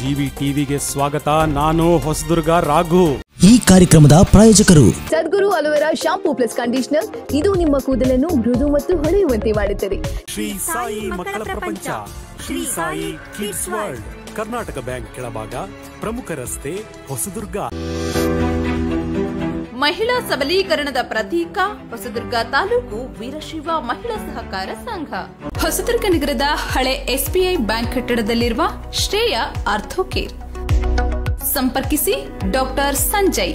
GV ಟಿವಿಗೆ ಸ್ವಾಗತ ನಾನು ಹೊಸದುರ್ಗ ರಾಘು ಈ ಕಾರ್ಯಕ್ರಮದ ಪ್ರಾಯೋಜಕರು Sadguru aloe vera shampoo plus conditioner ಇದು ನಿಮ್ಮ ಕೂದಲನ್ನು ಮೃದು ಮತ್ತು ಹೊಳೆಯುವಂತೆ ಮಾಡುತ್ತದೆ ಶ್ರೀ ಸಾಯಿ ಮಕ್ಕಳ ಪ್ರಪಂಚ Shri Sai kids world Karnataka bank ಕೆಳಭಾಗ ಪ್ರಮುಖ ರಸ್ತೆ ಹೊಸದುರ್ಗ ಮಹಿಳಾ ಸಬಲೀಕರಣದ ಪ್ರತೀಕ ಹೊಸದುರ್ಗ ತಾಲೂಕು ವೀರಶೈವ ಮಹಿಳಾ ಸಹಕಾರ ಸಂಘ ಹೊಸದುರ್ಗ ನಗರದ ಹಳೆ ಎಸ್ಬಿಐ ಬ್ಯಾಂಕ್ ಕಟ್ಟಡದಲ್ಲಿರುವ ಶ್ರೇಯ ಆರ್ಥೋಕೇರ್ ಸಂಪರ್ಕಿಸಿ ಡಾಕ್ಟರ್ ಸಂಜಯ್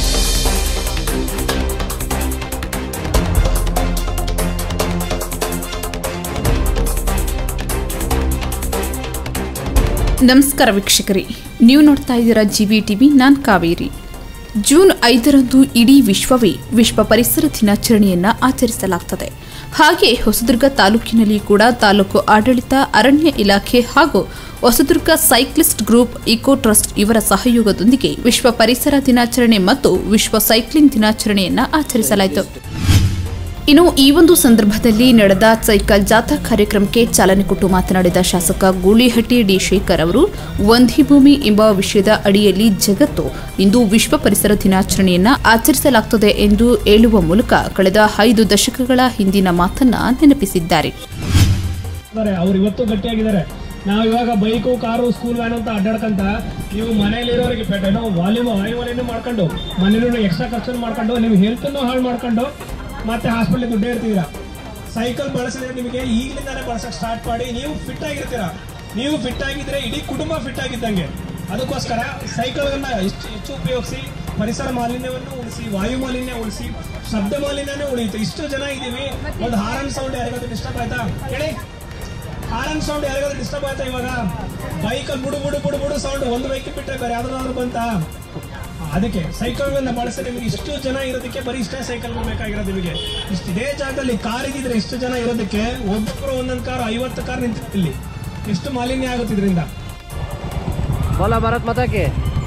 ನಮಸ್ಕಾರ ವೀಕ್ಷಕರೇ ನೀವು ನೋಡ್ತಾ ಇದ್ದೀರಾ ಜಿವಿ ಟಿವಿ ನಾನ್ ಕಾವೇರಿ ಜೂನ್ ಐದರಂದು ಇಡೀ ವಿಶ್ವವೇ ವಿಶ್ವ ಪರಿಸರ ದಿನಾಚರಣೆಯನ್ನ ಆಚರಿಸಲಾಗುತ್ತದೆ ಹಾಗೆ ಹೊಸದುರ್ಗ ತಾಲೂಕಿನಲ್ಲಿ ಕೂಡ ತಾಲೂಕು ಆಡಳಿತ ಅರಣ್ಯ ಇಲಾಖೆ ಹಾಗೂ Hosadurga cyclist group eco trust ಇವರ ಸಹಯೋಗದೊಂದಿಗೆ ವಿಶ್ವ ಪರಿಸರ ದಿನಾಚರಣೆ ಮತ್ತು ವಿಶ್ವ ಸೈಕ್ಲಿಂಗ್ ದಿನಾಚರಣೆಯನ್ನ ಆಚರಿಸಲಾಯಿತು ಇನ್ನು ಈ ಒಂದು ಸಂದರ್ಭದಲ್ಲಿ ನಡೆದ ಸೈಕಲ್ ಜಾಥಾ ಕಾರ್ಯಕ್ರಮಕ್ಕೆ ಚಾಲನೆ ಕೊಟ್ಟು ಮಾತನಾಡಿದ ಶಾಸಕ ಗೂಳಿಹಟ್ಟಿ ಡಿ ಶೇಖರ್ ಅವರು ಒಂದೇ ಭೂಮಿ ಎಂಬ ವಿಷಯದ ಅಡಿಯಲ್ಲಿ ಜಗತ್ತು ಇಂದು ವಿಶ್ವ ಪರಿಸರ ದಿನಾಚರಣೆಯನ್ನ ಆಚರಿಸಲಾಗುತ್ತದೆ ಎಂದು ಹೇಳುವ ಮೂಲಕ ಕಳೆದ ಐದು ದಶಕಗಳ ಹಿಂದಿನ ಮಾತನ್ನ ನೆನಪಿಸಿದ್ದಾರೆ ಇದ್ದಾರೆ ಅವ್ರು ಇವತ್ತು ಗಟ್ಟಿಯಾಗಿದ್ದಾರೆ ನಾವು ಇವಾಗ ಬೈಕು ಕಾರು ಸ್ಕೂಲ್ ವ್ಯಾನ್ ಅಂತ ಅಡ್ಡಾಡ್ಕಂತ ನೀವು ಮನೆಯಲ್ಲಿರೋರಿಗೆ ಪೇಟೆನೋ ವಾಲ್ಯೂಮ್ ವಾಯುಮಾಲಿನ್ಯ ಮಾಡ್ಕೊಂಡು ಮನೇಲಿ ಎಕ್ಸ್ಟ್ರಾ ಖರ್ಚನ್ನು ಮಾಡ್ಕೊಂಡು ನೀವು ಹೆಲ್ತನ್ನು ಹಾಳು ಮಾಡ್ಕೊಂಡು ಮತ್ತೆ ಹಾಸ್ಪಿಟ್ಲಿಗೆ ದುಡ್ಡು ಇರ್ತೀರಾ ಸೈಕಲ್ ಬಳಸಿದ್ರೆ ನಿಮಗೆ ಈಗಲಿಂದಾನೇ ಬಳಸಕ್ ಸ್ಟಾರ್ಟ್ ಮಾಡಿ ನೀವು ಫಿಟ್ ಆಗಿರ್ತೀರಾ ನೀವು ಫಿಟ್ ಆಗಿದ್ರೆ ಇಡೀ ಕುಟುಂಬ ಫಿಟ್ ಆಗಿದ್ದಂಗೆ ಅದಕ್ಕೋಸ್ಕರ ಸೈಕಲ್ಗಳನ್ನ ಹೆಚ್ಚು ಹೆಚ್ಚು ಉಪಯೋಗಿಸಿ ಪರಿಸರ ಮಾಲಿನ್ಯವನ್ನು ಉಳಿಸಿ ವಾಯು ಮಾಲಿನ್ಯ ಉಳಿಸಿ ಶಬ್ದ ಮಾಲಿನ್ಯನೂ ಉಳಿಯುತ್ತೆ ಇಷ್ಟು ಜನ ಇದ್ದೀವಿ ಒಂದು ಹಾರನ್ ಸೌಂಡ್ ಯಾರಿಗಾದ್ರೂ ಡಿಸ್ಟರ್ಬ್ ಆಯ್ತಾ ಹೇಳಿ ಹಾರನ್ ಸೌಂಡ್ ಯಾರಿಗಾದ್ರೂ ಡಿಸ್ಟರ್ಬ್ ಆಯ್ತಾ ಇವಾಗ ಬೈಕಲ್ಲಿ ಬುಡು ಬುಡು ಬುಡು ಬುಡು ಸೌಂಡ್ ಒಂದು ಬೈಕ್ ಬಿಟ್ಟರೆ ಬೇರೆ ಯಾವ್ದಾದ್ರು ಬಂತ ಅದಕ್ಕೆ ಸೈಕಲ್ಗಳನ್ನ ಬಳಸಿ ನಿಮಗೆ ಇಷ್ಟು ಜನ ಇರೋದಕ್ಕೆ ಬರೀ ಇಷ್ಟೇ ಸೈಕಲ್ ಬೇಕಾಗಿರೋದು ನಿಮಗೆ ಇಷ್ಟು ಇದೇ ಜಾಗದಲ್ಲಿ ಕಾರ್ ಇದ್ದಿದ್ರೆ ಇಷ್ಟು ಜನ ಇರೋದಕ್ಕೆ ಒಬ್ಬೊಬ್ರು ಒಂದೊಂದು ಕಾರ್ ಐವತ್ತು ಕಾರ್ ನಿಂತಿತ್ತು ಇಲ್ಲಿ ಎಷ್ಟು ಮಾಲಿನ್ಯ ಆಗುತ್ತೆ ಇದರಿಂದ बोला भारत माता के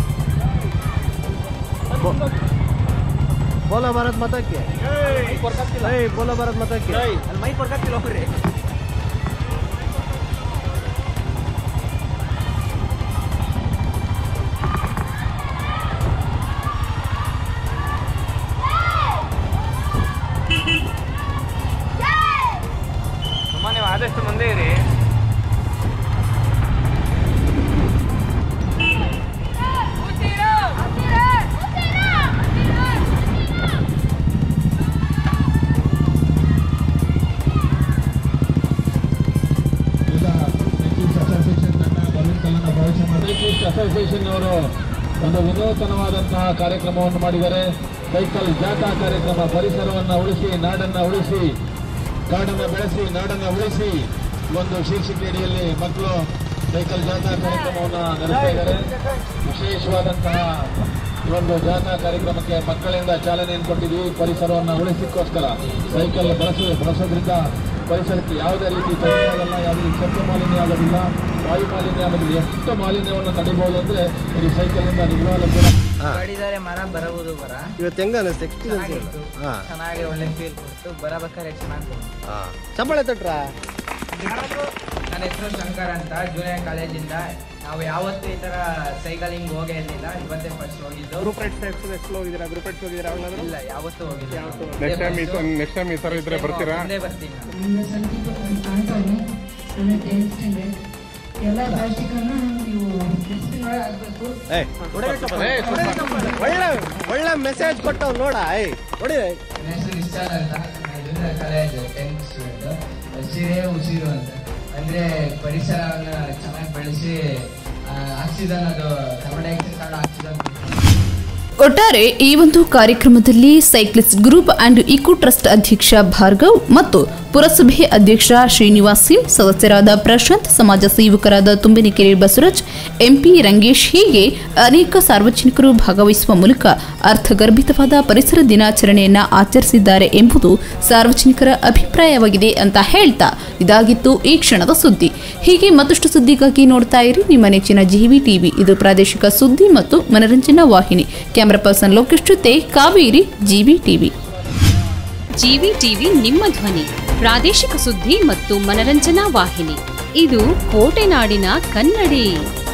बो- बोला भारत माता के ಏಯ್, बोला भारत माता के ಅಲ್ಲಿ ಮೈಕ್ ಬರ್ಕತ್ತಿಲ್ಲ ಹೋಗ್ರಿ ಸುಮ್ಮನೆ ನೀವು ಆದಷ್ಟು ಮುಂದೆ ಇರಿ ಸೈಕ್ಲಿಸ್ಟ್ ಅಸೋಸಿಯೇಷನ್ ಅವರು ಒಂದು ವಿನೂತನವಾದಂತಹ ಕಾರ್ಯಕ್ರಮವನ್ನು ಮಾಡಿದ್ದಾರೆ ಸೈಕಲ್ ಜಾಥಾ ಕಾರ್ಯಕ್ರಮ ಪರಿಸರವನ್ನು ಉಳಿಸಿ ನಾಡನ್ನು ಉಳಿಸಿ ಕಾಡನ್ನು ಬೆಳೆಸಿ ನಾಡನ್ನು ಉಳಿಸಿ ಒಂದು ಶೀರ್ಷಿಕೆಯಡಿಯಲ್ಲಿ ಮಕ್ಕಳು ಸೈಕಲ್ ಜಾಥಾ ಕಾರ್ಯಕ್ರಮವನ್ನು ನಡೆಸ್ತಾ ಇದ್ದಾರೆ ವಿಶೇಷವಾದಂತಹ ಈ ಒಂದು ಜಾಥಾ ಕಾರ್ಯಕ್ರಮಕ್ಕೆ ಮಕ್ಕಳಿಂದ ಚಾಲನೆಯನ್ನು ಕೊಟ್ಟಿದ್ವಿ ಪರಿಸರವನ್ನು ಉಳಿಸಲಿಕ್ಕೋಸ್ಕರ ಸೈಕಲ್ ಬಳಸಿ ಬಳಸೋದ್ರಿಂದ ಪರಿಸರಕ್ಕೆ ಯಾವುದೇ ರೀತಿ ತೊಂದರೆ ಆಗಲ್ಲ ಯಾವುದೇ ರೀತಿ ಶಬ್ದ ಮಾಲಿನ್ಯ ಆಗೋದಿಲ್ಲ ವಾಯು ಮಾಲಿನ್ಯ ಆಗೋದಿಲ್ಲ ಎಷ್ಟು ಮಾಲಿನ್ಯವನ್ನು ತಡಿಬಹುದು ಅಂದ್ರೆ ಈ ಸೈಕಲ್ನಿಂದ ನಿಜವಾಗ್ಲೂ ಕೂಡ ಕಡಿದರೆ ಮರ ಬರಬಹುದು ಬರ ಇವತ್ತು ಹೆಂಗ ಅನಿಸ್ತು ಎಕ್ಸ್ಪೀರಿಯನ್ಸ್ ಚೆನ್ನಾಗಿತ್ತು ಹಾ ಚೆನ್ನಾಗಿ ಒಳ್ಳೆ ಫೀಲ್ ಕೊಟ್ಟು ಬರಬೇಕಾದ್ರೆ ಚೆನ್ನಾಗಿ ಹಾ ಸಂಬಳ ತಟ್ರ ನನ್ನ ಹೆಸರು ಶಂಕರ್ ಅಂತ ಜೂನಿಯರ್ ಕಾಲೇಜಿಂದ ನಾವು ಯಾವತ್ತೂ ಈ ತರ ಸೈಕಲಿಂಗ್ ಹೋಗೇ ಇರಲಿಲ್ಲ ಇವತ್ತೇ ಫಸ್ಟ್ ಹೋಗಿದ್ದು ಗ್ರೂಪ್ ರೈಡ್ಸ್ ಎಕ್ಸ್ಪ್ರೆಸ್ ಹೋಗಿದ್ದೀರಾ ಗ್ರೂಪ್ ರೈಡ್ಸ್ ಹೋಗಿದ್ದೀರಾ ಅವಾಗಲಾದ್ರೂ ಇಲ್ಲ ಯಾವತ್ತೂ ಹೋಗಿಲ್ಲ Next time ಈ ತರ- next time ಈ ತರ ಇದ್ರೆ ಬರ್ತೀರಾ? ಮುಂದೆ ಬರ್ತೀನಿ ನಾನು. ನಿಮ್ಗೆ ಸಂದೀಪ ಕಾಣ್ತಾನೆ ಸೆವೆಂತ್ ಏಯ್ತ್ ಸ್ಟ್ಯಾಂಡರ್ಡ್ ಎಲ್ಲ ಪ್ಲಾಸ್ಟಿಕನ್ನು ನೀವು ಡಸ್ಟ್ಬಿನ್ ಒಳಗೆ ಹಾಕಬೇಕು ಒಳ್ಳೆ ಒಳ್ಳೆ ಮೆಸೇಜ್ ಕೊಟ್ಟವ್ ನೋಡ ಏಯ್ ನೋಡಿ ನನ್ನ ಹೆಸರು ನಿಶ್ಚಾಲ್ ಅಂತ ನಾನು ಜೂನಿಯರ್ ಕಾಲೇಜ್ ಟೆಂತ್ ಸ್ಟೂಡೆಂಟ್ ಹಸಿರೇ ಉಸಿರು ಅಂತ ಅಂದ್ರೆ ಪರಿಸರವನ್ನು ಚೆನ್ನಾಗಿ ಬೆಳೆಸಿ ಆಕ್ಸಿಜನ್ ಅದು ಕಾರ್ಬನ್ ಡೈಆಕ್ಸೈಡ್ ಆಕ್ಸಿಜನ್ ಒಟ್ಟಾರೆ ಈ ಒಂದು ಕಾರ್ಯಕ್ರಮದಲ್ಲಿ cyclist group and eco trust ಅಧ್ಯಕ್ಷ ಭಾರ್ಗವ್ ಮತ್ತು ಪುರಸಭೆ ಅಧ್ಯಕ್ಷ ಶ್ರೀನಿವಾಸ್ ಸಿಂಗ್ ಸದಸ್ಯರಾದ ಪ್ರಶಾಂತ್ ಸಮಾಜ ಸೇವಕರಾದ ತುಂಬಿನಿಕೆರೆ ಬಸವರಾಜ್ ಎಂಪಿ ರಂಗೇಶ್ ಹೀಗೆ ಅನೇಕ ಸಾರ್ವಜನಿಕರು ಭಾಗವಹಿಸುವ ಮೂಲಕ ಅರ್ಥಗರ್ಭಿತವಾದ ಪರಿಸರ ದಿನಾಚರಣೆಯನ್ನ ಆಚರಿಸಿದ್ದಾರೆ ಎಂಬುದು ಸಾರ್ವಜನಿಕರ ಅಭಿಪ್ರಾಯವಾಗಿದೆ ಅಂತ ಹೇಳ್ತಾ ಇದಾಗಿತ್ತು ಈ ಕ್ಷಣದ ಸುದ್ದಿ ಹೀಗೆ ಮತ್ತಷ್ಟು ಸುದ್ದಿಗಾಗಿ ನೋಡ್ತಾ ಇರಿ ನಿಮ್ಮ ನೆಚ್ಚಿನ ಜಿವಿ ಟಿವಿ ಇದು ಪ್ರಾದೇಶಿಕ ಸುದ್ದಿ ಮತ್ತು ಮನರಂಜನಾ ವಾಹಿನಿ ಕ್ಯಾಮರಾ ಪರ್ಸನ್ ಲೋಕೇಶ್ ಜೊತೆ Kaveri GV TV GV TV ನಿಮ್ಮ ಧ್ವನಿ ಪ್ರಾದೇಶಿಕ ಸುದ್ದಿ ಮತ್ತು ಮನರಂಜನಾ ವಾಹಿನಿ ಇದು ಕೋಟೆನಾಡಿನ ಕನ್ನಡಿ